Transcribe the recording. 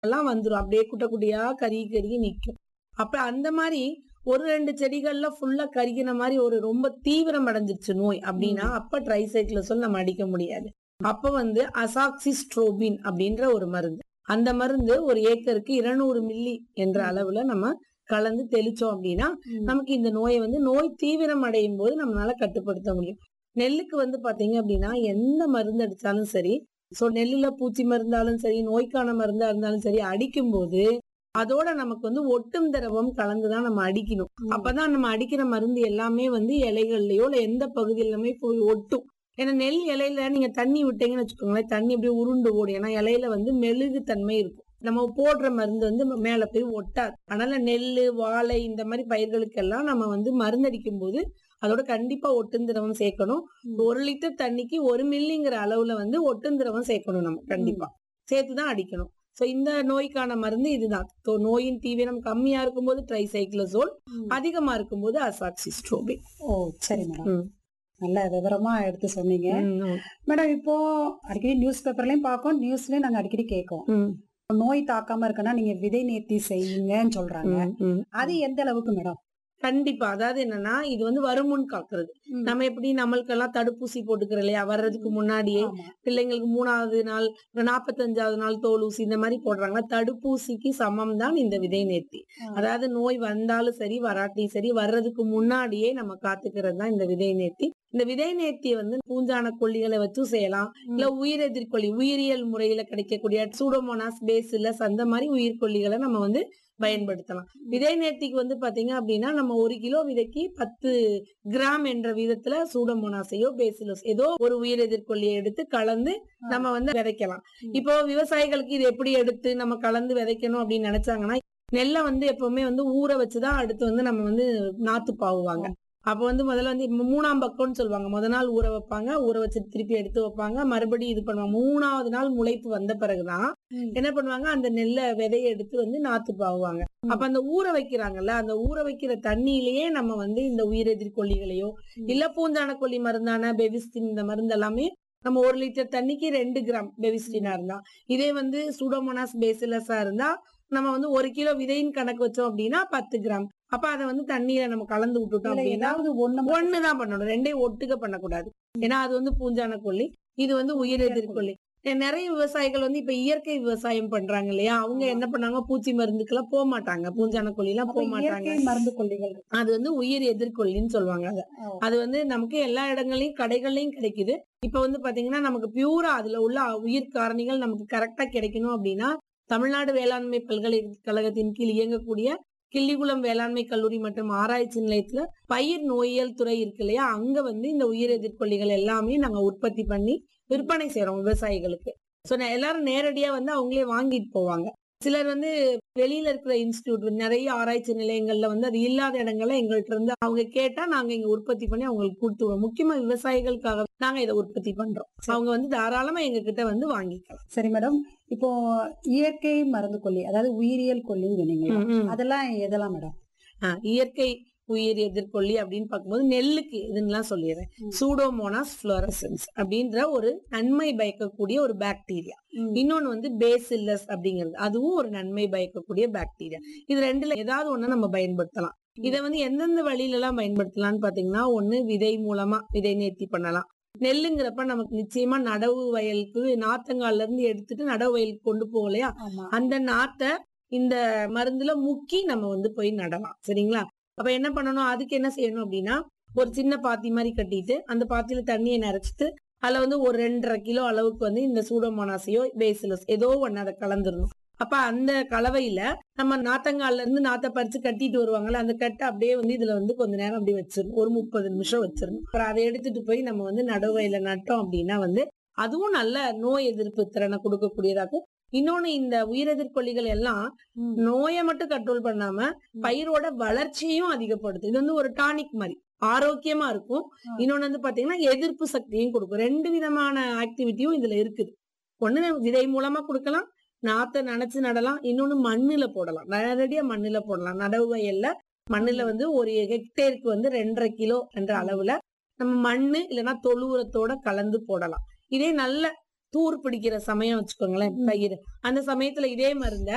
எல்லாம் வந்துரும் அப்படியே குட்ட குட்டியா கருகி கருகி நிக்கும் அப்ப அந்த மாதிரி ஒரு ரெண்டு செடிகள்ல ஃபுல்லா கருகின மாதிரி ஒரு ரொம்ப தீவிரம் அடைஞ்சிருச்சு நோய் அப்படின்னா அப்ப ட்ரைசைக்ளோசோல் நம்ம அடிக்க முடியாது அப்ப வந்து அசாக்சிஸ்ட்ரோபின் அப்படின்ற ஒரு மருந்து அந்த மருந்து ஒரு ஏக்கருக்கு இருநூறு மில்லி என்ற அளவுல நம்ம கலந்து தெளிச்சோம் அப்படின்னா நமக்கு இந்த நோயை வந்து நோய் தீவிரம் அடையும் போது நம்மளால கட்டுப்படுத்த முடியும் நெல்லுக்கு வந்து பாத்தீங்க அப்படின்னா எந்த மருந்து அடிச்சாலும் சரி சோ நெல்லுல பூச்சி மருந்தாலும் சரி நோய்க்கான மருந்தா இருந்தாலும் சரி அடிக்கும் போது அதோட நமக்கு வந்து ஒட்டும் திரவம் கலந்துதான் நம்ம அடிக்கணும் அப்பதான் நம்ம அடிக்கிற மருந்து எல்லாமே வந்து இலைகள்லயோ இல்ல எந்த பகுதியிலுமே போய் ஒட்டும் ஏன்னா நெல் இலையில நீங்க தண்ணி விட்டீங்கன்னு வச்சுக்கோங்களேன் தண்ணி அப்படியே உருண்டு ஓடும் ஏன்னா இலையில வந்து மெழுகு தன்மை இருக்கும் நம்ம போடுற மருந்து வந்து மேல போய் ஒட்டாது அதனால நெல்லு வாழை இந்த மாதிரி பயிர்களுக்கெல்லாம் நம்ம வந்து மருந்து அடிக்கும் போது அதோட கண்டிப்பா ஒட்டுந்திரவம் சேர்க்கணும் ஒரு லிட்டர் தண்ணிக்கு ஒரு மில்லிங்கிற அளவுல வந்து ஒட்டுந்திரவம் சேர்க்கணும் நம்ம கண்டிப்பா சேர்த்துதான் அடிக்கணும் சோ இந்த நோய்க்கான மருந்து இதுதான் So, நோயின் தீவிரம் கம்மியா இருக்கும்போது ட்ரைசைக்ளோசோல் அதிகமா இருக்கும்போது அசாக்சிஸ்ட்ரோபின் ஓ சரி மேடம் ம். நல்ல விவரமா எடுத்து சொன்னீங்க மேடம் இப்போ அடிக்கடி நியூஸ் பேப்பர்லயும் பார்க்கோம் நியூஸ்லயும் நாங்க அடிக்கடி கேட்கோம் நோய் தாக்காம இருக்கனா நீங்க விதை நேர்த்தி செய்யுங்கன்னு சொல்றாங்க அது எந்த அளவுக்கு மேடம் கண்டிப்பா அதாவது என்னன்னா இது வந்து வருமுன் காக்குறது ம். நம்ம எப்படி நம்மளுக்கெல்லாம் தடுப்பூசி போட்டுக்கிறோம் இல்லையா வர்றதுக்கு முன்னாடியே ஆமா. பிள்ளைங்களுக்கு மூணாவது நாள் நாற்பத்தஞ்சாவது நாள் தோல் ஊசி இந்த மாதிரி போடுறாங்க தடுப்பூசிக்கு சமம் தான் இந்த விதை நேர்த்தி ஆ. அதாவது நோய் வந்தாலும் சரி வராட்டியும் சரி வர்றதுக்கு முன்னாடியே நம்ம காத்துக்கிறது தான் இந்த விதை நேர்த்தி இந்த விதை நேர்த்தியை வந்து பூஞ்சான கொல்லிகளை வச்சும் செய்யலாம் இல்ல உயிர் எதிர்கொல்லி உயிரியல் முறையில கிடைக்கக்கூடிய சூடோமோனாஸ் பேசிலஸ் அந்த மாதிரி உயிர்கொல்லிகளை நம்ம வந்து பயன்படுத்தலாம் விதை நேர்த்திக்கு வந்து பாத்தீங்க அப்படின்னா நம்ம ஒரு கிலோ விதைக்கு பத்து கிராம் என்ற விதத்துல சூடோமோனாஸையோ பேசிலஸ் ஏதோ ஒரு உயிர் எதிர்கொல்லியை எடுத்து கலந்து நம்ம வந்து விதைக்கலாம் ம். இப்போ விவசாயிகளுக்கு இது எப்படி எடுத்து நம்ம கலந்து விதைக்கணும் அப்படின்னு நினைச்சாங்கன்னா நெல்லை வந்து எப்பவுமே வந்து ஊற வச்சுதான் அடுத்து வந்து நம்ம வந்து நாத்து பாவுவாங்க அப்ப வந்து முதல்ல வந்து மு- மூணாம் பக்கம்னு சொல்லுவாங்க முத நாள் ஊற வைப்பாங்க ஊற வச்சு திருப்பி எடுத்து வைப்பாங்க மறுபடியும் இது பண்ணுவாங்க மூணாவது நாள் முளைப்பு வந்த பிறகுதான் ம். என்ன பண்ணுவாங்க அந்த நெல்லை விதையை எடுத்து வந்து நாத்து பாவுவாங்க அப்ப அந்த ஊற வைக்கிறாங்கல்ல அந்த ஊற வைக்கிற தண்ணியிலேயே நம்ம வந்து இந்த உயிர் எதிர்கொல்லிகளையோ ம். இல்ல பூஞ்சான கொல்லி மருந்தான பெவிஸ்டின் இந்த மருந்து எல்லாமே நம்ம ஒரு லிட்டர் தண்ணிக்கு ரெண்டு கிராம் பெவிஸ்டினா இருந்தா இதே வந்து சூடோமோனாஸ் பேசிலஸா இருந்தா நம்ம வந்து ஒரு கிலோ விதையின் கணக்கு வச்சோம் அப்படின்னா பத்து கிராம் அப்ப அதை வந்து தண்ணியில நம்ம கலந்து விட்டுட்டோம் இதுல அப்படின்னா ஏதாவது ஒண்ணு மட்டும் ஒண்ணுதான் பண்ணணும் ரெண்டையும் ஒட்டுக்க பண்ணக்கூடாது ஏன்னா அது வந்து பூஞ்சான கொல்லி இது வந்து உயிர் எதிர்கொல்லி நிறைய விவசாயிகள் வந்து இப்ப இயற்கை விவசாயம் பண்றாங்க இல்லையா அவங்க என்ன பண்ணாங்க பூச்சி மருந்துக்கெல்லாம் போக மாட்டாங்க பூஞ்சான கொல்லி எல்லாம் அப்ப போக மாட்டாங்க இயற்கை மருந்து கொல்லிகள் இருக்கு. அது வந்து உயிர் எதிர்கொல்லின்னு சொல்லுவாங்க அத ஓ. அது வந்து நமக்கு எல்லா இடங்களையும் கடைகள்லயும் கிடைக்குது இப்ப வந்து பாத்தீங்கன்னா நமக்கு பியூரா அதுல உள்ள உயிர் காரணிகள் நமக்கு கரெக்டா கிடைக்கணும் அப்படின்னா தமிழ்நாடு வேளாண்மை பல்கலைக்கழகத்தின் கீழ் இயங்கக்கூடிய கிள்ளிகுளம் வேளாண்மை கல்லூரி மற்றும் ஆராய்ச்சி நிலையத்துல பயிர் நோயியல் துறை இருக்கு இல்லையா அங்க வந்து இந்த உயிர் எதிர்கொல்லிகள் எல்லாமே நாங்க உற்பத்தி பண்ணி விற்பனை செய்யறோம் விவசாயிகளுக்கு சோ எல்லாரும் நேரடியா வந்து அவங்களே வாங்கிட்டு போவாங்க சிலர் வந்து வெளியில இருக்கிற இன்ஸ்டியூட் நிறைய ஆராய்ச்சி நிலையங்கள்ல வந்து அது இல்லாத இடங்கள்ல எங்கள்ட்ட இருந்து அவங்க கேட்டா நாங்க இங்க உற்பத்தி பண்ணி அவங்களுக்கு கொடுத்துருவோம் முக்கியமா விவசாயிகளுக்காக நாங்க இதை உற்பத்தி பண்றோம் அவங்க வந்து தாராளமா எங்க கிட்ட வந்து வாங்கிக்கலாம் சரி மேடம் இப்போ இயற்கை மருந்து கொல்லி அதாவது உயிரியல் கொல்லின்னு சொன்னீங்க அதெல்லாம் எதெல்லாம் மேடம் ஆஹ் இயற்கை உயிர் எதிர்கொல்லி அப்படின்னு பார்க்கும்போது நெல்லுக்கு இதுன்னு சொல்லிடுறேன் ம். சூடோமோனாஸ் ஃபிளோரசன்ஸ் அப்படின்ற ஒரு நன்மை பயக்கக்கூடிய ஒரு பாக்டீரியா இன்னொன்னு வந்து பேசில்லஸ் அப்படிங்கிறது அதுவும் ஒரு நன்மை பயக்கக்கூடிய பாக்டீரியா இது ரெண்டுல ஏதாவது ஒண்ணு நம்ம பயன்படுத்தலாம் இத வந்து எந்தெந்த வழியில எல்லாம் பயன்படுத்தலாம்னு பாத்தீங்கன்னா ஒண்ணு விதை மூலமா விதை நேர்த்தி பண்ணலாம் நெல்லுங்கிறப்ப நமக்கு நிச்சயமா நடவு வயலுக்கு நாத்தங்கால்ல இருந்து எடுத்துட்டு நடவு வயலுக்கு கொண்டு போகலையா ஆமா அந்த நாத்தை இந்த மருந்துல முக்கி நம்ம வந்து போய் நடலாம் சரிங்களா அப்ப என்ன பண்ணணும் அதுக்கு என்ன செய்யணும் அப்படின்னா ஒரு சின்ன பாத்தி மாதிரி கட்டிட்டு அந்த பாத்தியில தண்ணியை நிறைச்சிட்டு அதுல வந்து ஒரு ரெண்டரை கிலோ அளவுக்கு வந்து இந்த சூடோமோனாஸையோ பேசிலஸ் ஏதோ ஒண்ணு அதை கலந்துடணும் அப்ப அந்த கலவையில நம்ம நாத்தங்கால்ல இருந்து நாத்தை பறிச்சு கட்டிட்டு வருவாங்கல்ல அந்த கட்டை அப்படியே வந்து இதுல வந்து கொஞ்ச நேரம் அப்படியே வச்சிடணும் ஒரு முப்பது நிமிஷம் வச்சிடணும் அப்புறம் அதை எடுத்துட்டு போய் நம்ம வந்து நடுவையில நட்டோம் அப்படின்னா வந்து அதுவும் நல்ல நோய் எதிர்ப்பு திறனை கொடுக்கக்கூடியதாகும் இன்னொன்னு இந்த உயிரெதிர்கொல்லிகள் எல்லாம் ம். நோயை மட்டும் கண்ட்ரோல் பண்ணாம பயிரோட வளர்ச்சியையும் அதிகப்படுத்தும் இது வந்து ஒரு டானிக் மாதிரி ஆரோக்கியமா இருக்கும் ஆ. இன்னொன்னு வந்து பாத்தீங்கன்னா எதிர்ப்பு சக்தியும் கொடுக்கும் ரெண்டு விதமான ஆக்டிவிட்டியும் இதுல இருக்குது ஒண்ணு விதை மூலமா கொடுக்கலாம் நாத்தை நனைச்சு நடலாம் இன்னொன்னு மண்ணுல போடலாம் நேரடியா மண்ணுல போடலாம் நடவு வயல்ல மண்ணுல வந்து ஒரு ஹெக்டேருக்கு வந்து ரெண்டரை கிலோ என்ற அளவுல நம்ம மண்ணு இல்லைன்னா தொழு உரத்தோட கலந்து போடலாம் இதே நல்ல தூர் பிடிக்கிற சமயம் வச்சுக்கோங்களேன் பயிர் அந்த சமயத்துல இதே மருந்த